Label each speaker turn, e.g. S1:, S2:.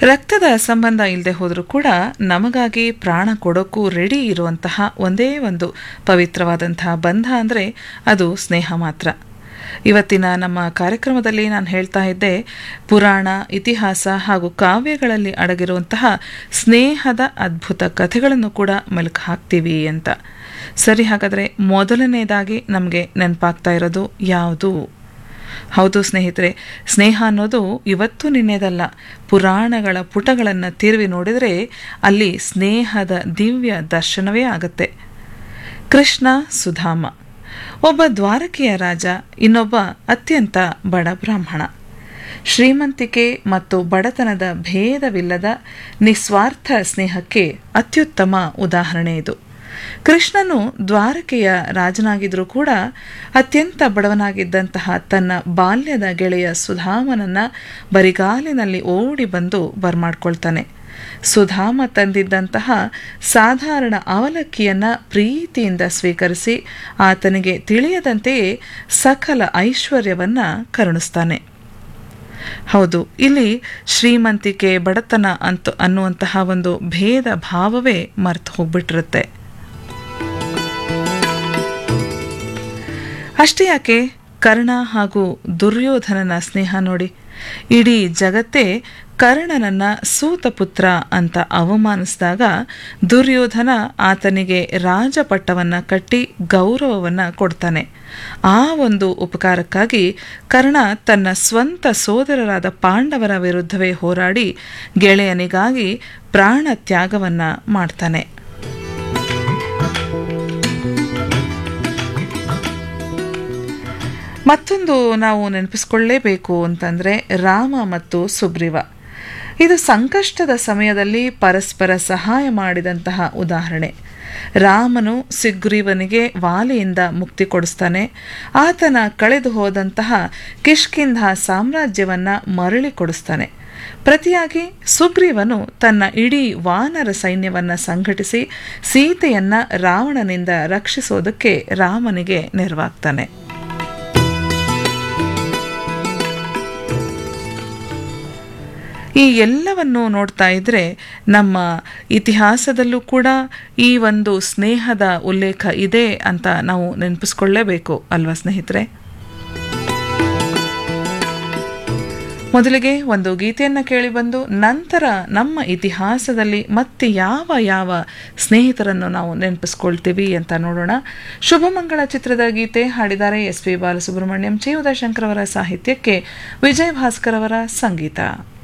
S1: ರಕ್ತದ ಸಂಬಂಧ ಇಲ್ಲದೆ ಹೋದರೂ ಕೂಡ ನಮಗಾಗಿ ಪ್ರಾಣ ಕೊಡೋಕ್ಕೂ ರೆಡಿ ಇರುವಂತಹ ಒಂದೇ ಒಂದು ಪವಿತ್ರವಾದಂತಹ ಬಂಧ ಅಂದರೆ ಅದು ಸ್ನೇಹ ಮಾತ್ರ ಇವತ್ತಿನ ನಮ್ಮ ಕಾರ್ಯಕ್ರಮದಲ್ಲಿ ನಾನು ಹೇಳ್ತಾ ಇದ್ದೆ ಪುರಾಣ ಇತಿಹಾಸ ಹಾಗೂ ಕಾವ್ಯಗಳಲ್ಲಿ ಅಡಗಿರುವಂತಹ ಸ್ನೇಹದ ಅದ್ಭುತ ಕಥೆಗಳನ್ನು ಕೂಡ ಮೆಲುಕು ಹಾಕ್ತೀವಿ ಅಂತ ಸರಿ ಹಾಗಾದರೆ ಮೊದಲನೇದಾಗಿ ನಮಗೆ ನೆನಪಾಗ್ತಾ ಇರೋದು ಯಾವುದು ಹೌದು ಸ್ನೇಹಿತರೆ ಸ್ನೇಹ ಅನ್ನೋದು ಇವತ್ತು ನಿನ್ನೆದಲ್ಲ ಪುರಾಣಗಳ ಪುಟಗಳನ್ನು ತಿರುವಿ ನೋಡಿದರೆ ಅಲ್ಲಿ ಸ್ನೇಹದ ದಿವ್ಯ ದರ್ಶನವೇ ಆಗುತ್ತೆ ಕೃಷ್ಣ ಸುಧಾಮ ಒಬ್ಬ ದ್ವಾರಕೆಯ ರಾಜ ಇನ್ನೊಬ್ಬ ಅತ್ಯಂತ ಬಡ ಬ್ರಾಹ್ಮಣ ಶ್ರೀಮಂತಿಕೆ ಮತ್ತು ಬಡತನದ ಭೇದವಿಲ್ಲದ ನಿಸ್ವಾರ್ಥ ಸ್ನೇಹಕ್ಕೆ ಅತ್ಯುತ್ತಮ ಉದಾಹರಣೆ ಇದು ಕೃಷ್ಣನು ದ್ವಾರಕೆಯ ರಾಜನಾಗಿದ್ರೂ ಕೂಡ ಅತ್ಯಂತ ಬಡವನಾಗಿದ್ದಂತಹ ತನ್ನ ಬಾಲ್ಯದ ಗೆಳೆಯ ಸುಧಾಮನನ್ನ ಬರಿಗಾಲಿನಲ್ಲಿ ಓಡಿ ಬಂದು ಬರ್ಮಾಡ್ಕೊಳ್ತಾನೆ ಸುಧಾಮ ತಂದಿದ್ದಂತಹ ಸಾಧಾರಣ ಅವಲಕ್ಕಿಯನ್ನ ಪ್ರೀತಿಯಿಂದ ಸ್ವೀಕರಿಸಿ ಆತನಿಗೆ ತಿಳಿಯದಂತೆಯೇ ಸಕಲ ಐಶ್ವರ್ಯವನ್ನ ಕರುಣಿಸ್ತಾನೆ ಹೌದು ಇಲ್ಲಿ ಶ್ರೀಮಂತಿಕೆ ಬಡತನ ಅಂತ ಅನ್ನುವಂತಹ ಒಂದು ಭೇದ ಭಾವವೇ ಮರೆತು ಹೋಗ್ಬಿಟ್ಟಿರುತ್ತೆ ಅಷ್ಟೇ ಯಾಕೆ ಕರ್ಣ ಹಾಗೂ ದುರ್ಯೋಧನನ ಸ್ನೇಹ ನೋಡಿ ಇಡೀ ಜಗತ್ತೇ ಕರ್ಣನನ್ನ ಸೂತಪುತ್ರ ಅಂತ ಅವಮಾನಿಸಿದಾಗ ದುರ್ಯೋಧನ ಆತನಿಗೆ ರಾಜಪಟ್ಟವನ್ನ ಕಟ್ಟಿ ಗೌರವವನ್ನ ಕೊಡ್ತಾನೆ ಆ ಒಂದು ಉಪಕಾರಕ್ಕಾಗಿ ಕರ್ಣ ತನ್ನ ಸ್ವಂತ ಸೋದರರಾದ ಪಾಂಡವರ ವಿರುದ್ಧವೇ ಹೋರಾಡಿ ಗೆಳೆಯನಿಗಾಗಿ ಪ್ರಾಣ ತ್ಯಾಗವನ್ನ ಮಾಡ್ತಾನೆ ಮತ್ತೊಂದು ನಾವು ನೆನಪಿಸ್ಕೊಳ್ಳೇಬೇಕು ಅಂತಂದರೆ ರಾಮ ಮತ್ತು ಸುಗ್ರೀವ ಇದು ಸಂಕಷ್ಟದ ಸಮಯದಲ್ಲಿ ಪರಸ್ಪರ ಸಹಾಯ ಮಾಡಿದಂತಹ ಉದಾಹರಣೆ ರಾಮನು ಸುಗ್ರೀವನಿಗೆ ವಾಲಿಯಿಂದ ಮುಕ್ತಿ ಕೊಡಿಸ್ತಾನೆ ಆತನ ಕಳೆದು ಹೋದಂತಹ ಕಿಷ್ಕಿಂಧ ಸಾಮ್ರಾಜ್ಯವನ್ನ ಮರಳಿ ಕೊಡಿಸ್ತಾನೆ ಪ್ರತಿಯಾಗಿ ಸುಗ್ರೀವನು ತನ್ನ ಇಡೀ ವಾನರ ಸೈನ್ಯವನ್ನ ಸಂಘಟಿಸಿ ಸೀತೆಯನ್ನ ರಾವಣನಿಂದ ರಕ್ಷಿಸೋದಕ್ಕೆ ರಾಮನಿಗೆ ನೆರವಾಗ್ತಾನೆ ಈ ಎಲ್ಲವನ್ನು ನೋಡ್ತಾ ಇದ್ರೆ ನಮ್ಮ ಇತಿಹಾಸದಲ್ಲೂ ಕೂಡ ಈ ಒಂದು ಸ್ನೇಹದ ಉಲ್ಲೇಖ ಇದೆ ಅಂತ ನಾವು ನೆನಪಿಸ್ಕೊಳ್ಳೇಬೇಕು ಅಲ್ವಾ ಸ್ನೇಹಿತರೆ ಮೊದಲಿಗೆ ಒಂದು ಗೀತೆಯನ್ನು ಕೇಳಿಬಂದು ನಂತರ ನಮ್ಮ ಇತಿಹಾಸದಲ್ಲಿ ಮತ್ತೆ ಯಾವ ಯಾವ ಸ್ನೇಹಿತರನ್ನು ನಾವು ನೆನಪಿಸ್ಕೊಳ್ತೀವಿ ಅಂತ ನೋಡೋಣ ಶುಭಮಂಗಳ ಚಿತ್ರದ ಗೀತೆ ಹಾಡಿದ್ದಾರೆ ಎಸ್ ಪಿ ಬಾಲಸುಬ್ರಹ್ಮಣ್ಯಂ ಚಿ ಉದಯಶಂಕರ್ ಅವರ ಸಾಹಿತ್ಯಕ್ಕೆ ವಿಜಯ್ ಭಾಸ್ಕರ್ ಅವರ ಸಂಗೀತ